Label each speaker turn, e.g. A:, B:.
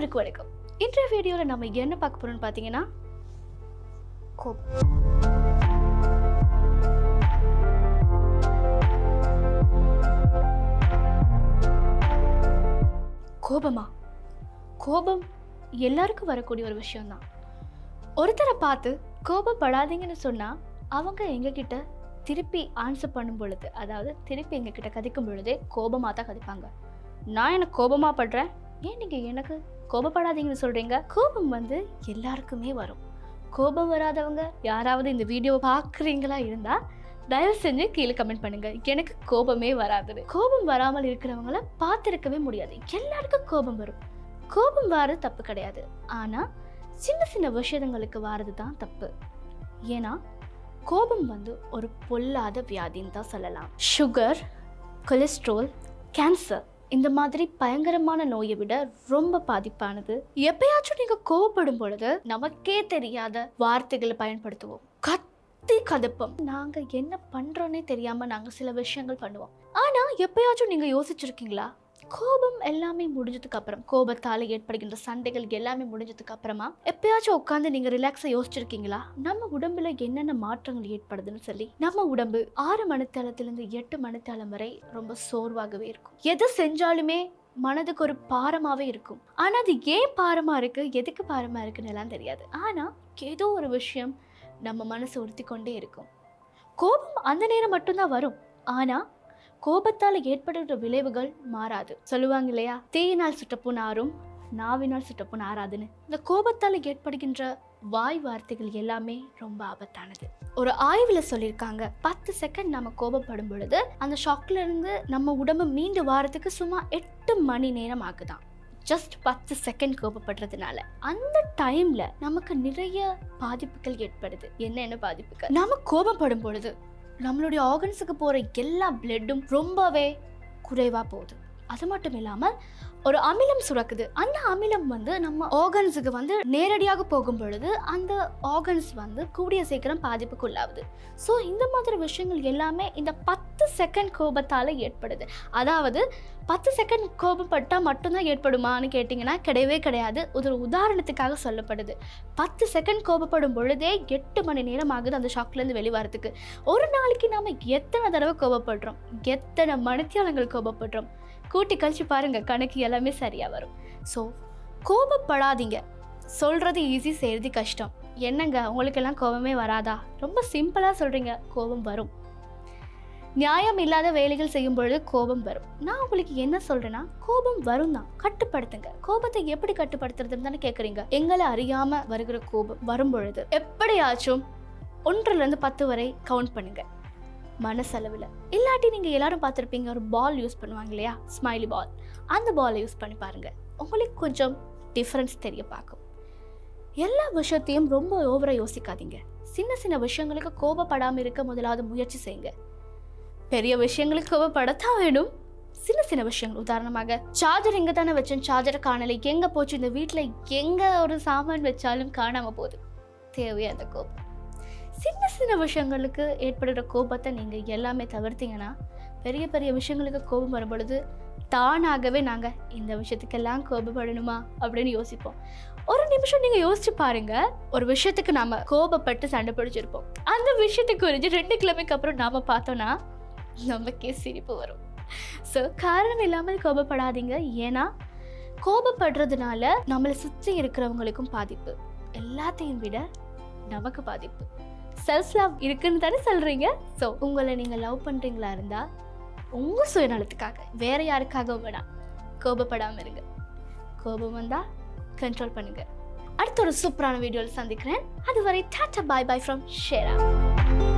A: அனைவருக்கும் வணக்கம் இன்றைய வீடியோவில் நம்ம என்ன பார்க்க போறோம்னு பார்த்தீங்கன்னா கோபம் கோபமா கோபம் எல்லாருக்கும் வரக்கூடிய ஒரு விஷயம்தான் ஒருத்தரை பார்த்து கோபப்படாதீங்கன்னு சொன்னால் அவங்க எங்ககிட்ட திருப்பி ஆன்சர் பண்ணும் பொழுது அதாவது திருப்பி எங்ககிட்ட கதைக்கும் பொழுதே கோபமாக தான் கதைப்பாங்க நான் எனக்கு கோபமாக படுறேன் ஏன் நீங்கள் எனக்கு கோபப்படாதீங்கன்னு சொல்கிறீங்க கோபம் வந்து எல்லாருக்குமே வரும் கோபம் வராதவங்க யாராவது இந்த வீடியோவை பார்க்குறீங்களா இருந்தால் தயவு செஞ்சு கீழே கமெண்ட் பண்ணுங்க எனக்கு கோபமே வராதுன்னு கோபம் வராமல் இருக்கிறவங்கள பார்த்துருக்கவே முடியாது எல்லாருக்கும் கோபம் வரும் கோபம் வாரது தப்பு கிடையாது ஆனால் சின்ன சின்ன விஷயங்களுக்கு வாரது தான் தப்பு ஏன்னா கோபம் வந்து ஒரு பொல்லாத வியாதின்னு தான் சொல்லலாம் சுகர் கொலஸ்ட்ரால் கேன்சர் இந்த மாதிரி பயங்கரமான நோயை விட ரொம்ப பாதிப்பானது எப்பயாச்சும் நீங்க கோவப்படும் பொழுது நமக்கே தெரியாத வார்த்தைகளை பயன்படுத்துவோம் கத்தி கதப்பம் நாங்க என்ன பண்றோன்னே தெரியாம நாங்க சில விஷயங்கள் பண்ணுவோம் ஆனா எப்பயாச்சும் நீங்க யோசிச்சிருக்கீங்களா கோபம் எல்லாமே முடிஞ்சதுக்கு அப்புறம் கோபத்தால ஏற்படுகின்ற சண்டைகள் எல்லாமே முடிஞ்சதுக்கு அப்புறமா எப்பயாச்சும் உட்காந்து நீங்க ரிலாக்ஸா யோசிச்சிருக்கீங்களா நம்ம உடம்புல என்னென்ன மாற்றங்கள் ஏற்படுதுன்னு சொல்லி நம்ம உடம்பு ஆறு மணித்தளத்திலிருந்து எட்டு மணித்தளம் வரை ரொம்ப சோர்வாகவே இருக்கும் எது செஞ்சாலுமே மனதுக்கு ஒரு பாரமாவே இருக்கும் ஆனா அது ஏன் பாரமா இருக்கு எதுக்கு பாரமா இருக்குன்னு எல்லாம் தெரியாது ஆனா ஏதோ ஒரு விஷயம் நம்ம மனசை உறுத்தி கொண்டே இருக்கும் கோபம் அந்த நேரம் மட்டும்தான் வரும் ஆனா கோபத்தால் ஏற்படுகிற விளைவுகள் மாறாது சொல்லுவாங்க இல்லையா தேயினால் சுட்டப்புண் ஆறும் நாவினால் சுட்டப்புண் ஆறாதுன்னு இந்த கோபத்தால் ஏற்படுகின்ற வாய் வார்த்தைகள் எல்லாமே ரொம்ப ஆபத்தானது ஒரு ஆய்வுல சொல்லியிருக்காங்க பத்து செகண்ட் நம்ம கோபப்படும் பொழுது அந்த ஷாக்ல இருந்து நம்ம உடம்பு மீண்டு வாரத்துக்கு சும்மா எட்டு மணி நேரம் ஆகுதான் ஜஸ்ட் பத்து செகண்ட் கோபப்படுறதுனால அந்த டைம்ல நமக்கு நிறைய பாதிப்புகள் ஏற்படுது என்னென்ன பாதிப்புகள் நம்ம கோபப்படும் பொழுது நம்மளுடைய ஆர்கன்ஸுக்கு போகிற எல்லா பிளட்டும் ரொம்பவே குறைவாக போகுது அது மட்டும் இல்லாமல் ஒரு அமிலம் சுரக்குது அந்த அமிலம் வந்து நம்ம ஆர்கன்ஸுக்கு வந்து நேரடியாக போகும் பொழுது அந்த ஆர்கன்ஸ் வந்து கூடிய சீக்கிரம் பாதிப்புக்குள்ளாகுது ஸோ இந்த மாதிரி விஷயங்கள் எல்லாமே இந்த பத்து செகண்ட் கோபத்தால் ஏற்படுது அதாவது பத்து செகண்ட் கோபப்பட்டால் மட்டும்தான் ஏற்படுமான்னு கேட்டிங்கன்னா கிடையவே கிடையாது ஒரு உதாரணத்துக்காக சொல்லப்படுது பத்து செகண்ட் கோபப்படும் பொழுதே எட்டு மணி நேரம் ஆகுது அந்த ஷாக்லேருந்து வெளிவரத்துக்கு ஒரு நாளைக்கு நாம் எத்தனை தடவை கோபப்படுறோம் எத்தனை மணித்தியாலங்கள் கோபப்படுறோம் கூட்டி கழிச்சு பாருங்க கணக்கு எல்லாமே சரியாக வரும் ஸோ கோபப்படாதீங்க சொல்கிறது ஈஸி செய்கிறது கஷ்டம் என்னங்க உங்களுக்கெல்லாம் கோபமே வராதா ரொம்ப சிம்பிளாக சொல்கிறீங்க கோபம் வரும் நியாயம் இல்லாத வேலைகள் செய்யும் பொழுது கோபம் வரும் நான் உங்களுக்கு என்ன சொல்றேன்னா கோபம் வரும் தான் கட்டுப்படுத்துங்க கோபத்தை எப்படி கட்டுப்படுத்துறதுன்னு தானே கேட்குறீங்க எங்களை அறியாம வருகிற கோபம் வரும் பொழுது எப்படியாச்சும் ஒன்றுல இருந்து பத்து வரை கவுண்ட் பண்ணுங்க மனசளவில் இல்லாட்டி நீங்கள் எல்லாரும் பார்த்துருப்பீங்க ஒரு பால் யூஸ் பண்ணுவாங்க இல்லையா ஸ்மைலி பால் அந்த பாலை யூஸ் பண்ணி பாருங்க உங்களுக்கு கொஞ்சம் டிஃப்ரென்ஸ் தெரிய பார்க்கும் எல்லா விஷயத்தையும் ரொம்ப ஓவராக யோசிக்காதீங்க சின்ன சின்ன விஷயங்களுக்கு கோபப்படாமல் இருக்க முதலாவது முயற்சி செய்யுங்க பெரிய விஷயங்களுக்கு கோபப்படத்தான் வேணும் சின்ன சின்ன விஷயங்கள் உதாரணமாக சார்ஜர் எங்கே தானே வச்சேன் சார்ஜரை காணலை எங்கே போச்சு இந்த வீட்டில் எங்கே ஒரு சாமான் வச்சாலும் காணாமல் போகுது தேவையா அந்த கோபம் சின்ன சின்ன விஷயங்களுக்கு ஏற்படுகிற கோபத்தை நீங்கள் எல்லாமே தவிர்த்தீங்கன்னா பெரிய பெரிய விஷயங்களுக்கு கோபம் வரும் பொழுது தானாகவே நாங்கள் இந்த விஷயத்துக்கெல்லாம் கோபப்படணுமா அப்படின்னு யோசிப்போம் ஒரு நிமிஷம் நீங்கள் யோசிச்சு பாருங்க ஒரு விஷயத்துக்கு நாம கோபப்பட்டு சண்டை பிடிச்சிருப்போம் அந்த விஷயத்தை குறித்து ரெண்டு கிழமைக்கு அப்புறம் நாம பார்த்தோன்னா நமக்கே சிரிப்பு வரும் ஸோ காரணம் இல்லாமல் கோபப்படாதீங்க ஏன்னா கோபப்படுறதுனால நம்மளை சுற்றி இருக்கிறவங்களுக்கும் பாதிப்பு எல்லாத்தையும் விட நமக்கு பாதிப்பு செல்ஃப் லவ் இருக்குன்னு தானே சொல்கிறீங்க ஸோ உங்களை நீங்கள் லவ் பண்ணுறீங்களா இருந்தால் உங்கள் சுயநலத்துக்காக வேற யாருக்காகவும் வேணாம் கோபப்படாமல் இருங்க கோபம் வந்தால் கண்ட்ரோல் பண்ணுங்க அடுத்த ஒரு சூப்பரான வீடியோவில் சந்திக்கிறேன் அதுவரை டாட்டா பாய் பாய் ஃப்ரம் ஷேரா